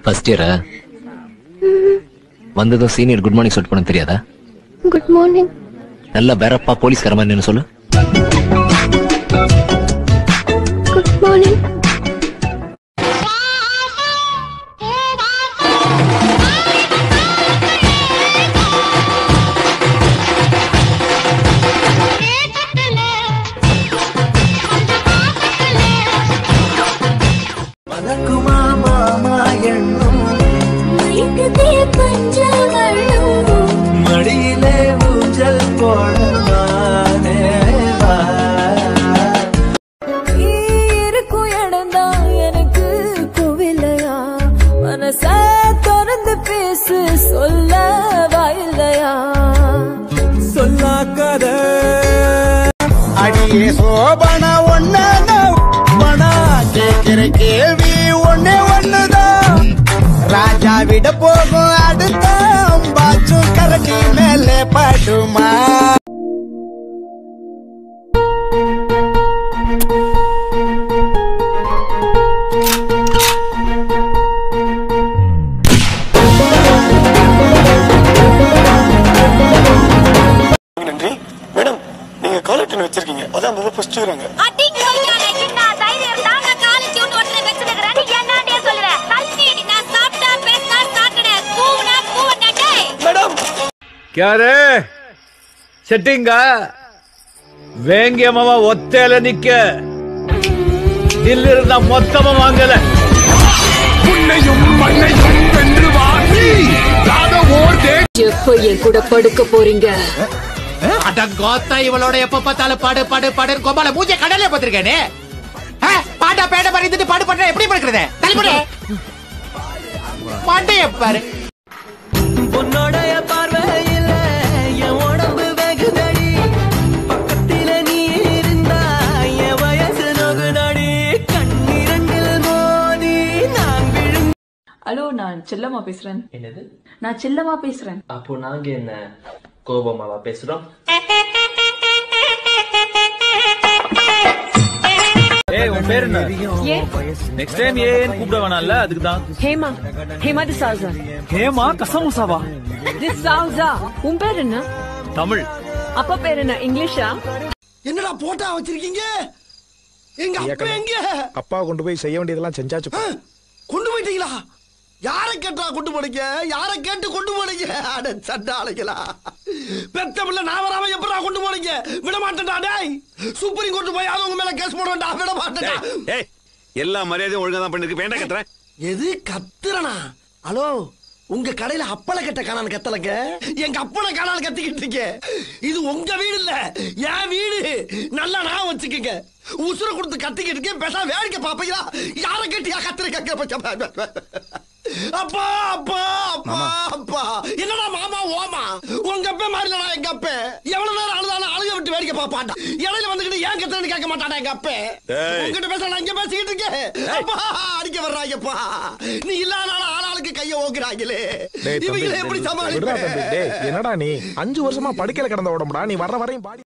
First இயரா வந்ததும் senior good morning சொல்லிட்டு போன தெரியாதா குட் மார்னிங் நல்லா வேறப்பா போலீஸ்கார மாதிரி நின்னு சொல்லு குட் மார்னிங் மதக்குமா மாமா எண்ணும் மடியிலே ஊஞ்சல் போடவானே வா இருக்கும் இடம்தான் எனக்கு கோவிலையா மனச திறந்து பேசு சொல்ல வாயில்லையா சொல்லாக்கத அடியே சோபன ஒன்னா கேட்கிற கேள்வி ஒன்னே ஒண்ணுதான் ராஜா விட போகும் அடுத்த பாச்சும் கரடி மேலே படுமா நன்றி மேடம் நீங்க காலர் டென் வச்சிருக்கீங்க அதான் முதல்ல ஃபர்ஸ்ட் வராங்க அடிங்க வைக்காதே என்ன தைரியம் இருந்தா நான் காலேஜ் விட்டு ஒருத்தரை வச்சிருக்கிறேன் என்னன்னே சொல்லுவேன் கல்வி நான் சாப்பிட்டா பேசினா சாக்கடை கூவுனா கூவனா டேய் மேடம் क्या रे ಸೆಟ್ಟಿಂಗ வேங்கியமாவா ஒத்தையில நிக்க இಲ್ಲಿருந்த மொத்தமா வாங்கல எப்ப என் கூட படுக்க போறீங்க அடங்கோத்தா இவளோட எப்ப பார்த்தாலும் பாடு பாடு பாடு கோபால மூஞ்ச கடலே பார்த்திருக்கேனே பாட்டா பேட பறிந்துட்டு பாடு பண்ற எப்படி படுக்கிறது தலைமுறை பாட்டைய பாரு உன்னோடைய பார்வையில என் உடம்பு வெகுதடி பக்கத்தில நீ இருந்தா என் வயசு நொகுதடி கண்ணிரண்டில் மோதி நான் விழுந்து ஹலோ நான் செல்லம்மா பேசுறேன் என்னது நான் செல்லம்மா பேசுறேன் அப்போ நாங்க என்ன கோபமாவா பேசுறோம் ஏய் உன் பேர் என்ன நெக்ஸ்ட் டைம் ஏன் கூப்பிட வேணாம்ல அதுக்கு தான் ஹேமா ஹேமா திசாவுசா ஹேமா கசமுசாவா திசாவுசா உன் பேர் என்ன தமிழ் அப்பா பேர் என்ன இங்கிலீஷா என்னடா போட்டா வச்சிருக்கீங்க எங்க அப்பா எங்க அப்பா கொண்டு போய் செய்ய வேண்டியதெல்லாம் செஞ்சாச்சு கொண்டு போயிட்டீங்களா யாரை கேட்டா கொண்டு போனீங்க யாரை கேட்டு கொண்டு போனீங்க அட சண்டாளைகளா பெத்த பிள்ளை நான் வராம எப்படா கொண்டு போனீங்க விட மாட்டேன்டா டேய் சுப்ரீம் கோர்ட் போய் அவங்க மேல கேஸ் போடுவேன்டா விட மாட்டேன்டா ஏய் எல்லா மரியாதையும் ஒழுங்கா தான் பண்ணிருக்கு வேண்டாம் கத்துறேன் எது கத்துறனா ஹலோ உங்க கடையில அப்பள கட்ட காணான்னு கத்தலங்க எங்க அப்பள காணான்னு கத்திக்கிட்டு இருக்கீங்க இது உங்க வீடு இல்ல என் வீடு நல்லா நான் வச்சுக்கங்க உசுர கொடுத்து கத்திக்கிட்டு இருக்கேன் பேசா வேடிக்கை பாப்பீங்களா யார கேட்டியா கத்துற அப்பா அப்பா அப்பா அப்பா என்னடா மாமா ஓமா உங்க அப்பா மாதிரி இல்லடா எங்க அப்பா எவ்வளவு நேரம் அழுதாலும் அழுக விட்டு வேடிக்கை பாப்பாண்டா இடையில வந்துகிட்டு ஏன் கத்துறன்னு கேட்க மாட்டாடா எங்க அப்பா டேய். உங்ககிட்ட பேச நான் இங்க பேசிக்கிட்டு இருக்கேன் அப்பா அடிக்க வர்றாங்கப்பா நீ இல்லாத ஆளாளுக்கு கைய ஓக்குறாங்களே இவங்களை எப்படி சமாளிப்பேன் என்னடா நீ அஞ்சு வருஷமா படுக்கையில கிடந்த உடம்புடா நீ வர்ற வரையும் பாடி